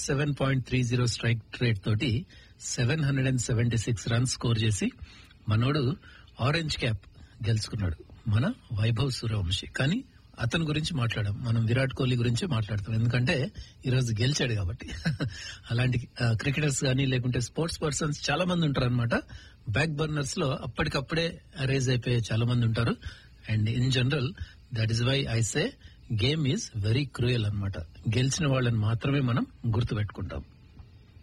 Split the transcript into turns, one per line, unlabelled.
seven point three zero strike rate తోటి seven hundred and seventy six runs score చేసి మనోడు orange cap గెలుచుకున్నాడు మన వైభవ్ సూర్యవంశి కానీ అతని గురించి మాట్లాడాం మనం విరాట్ కోహ్లీ గురించి మాట్లాడతాం ఎందుకంటే ఈ రోజు గెలిచాడు కాబట్టి అలాంటి క్రికెటర్స్ కానీ లేకుంటే స్పోర్ట్స్ పర్సన్స్ చాలా మంది ఉంటారు అనమాట బ్యాక్ బర్నర్స్ లో అప్పటికప్పుడే అరేజ్ అయిపోయే చాలా మంది ఉంటారు and in general that is why I say game is very cruel అన్నమాట గెలిచిన వాళ్ళని మాత్రమే మనం గుర్తు పెట్టుకుంటాం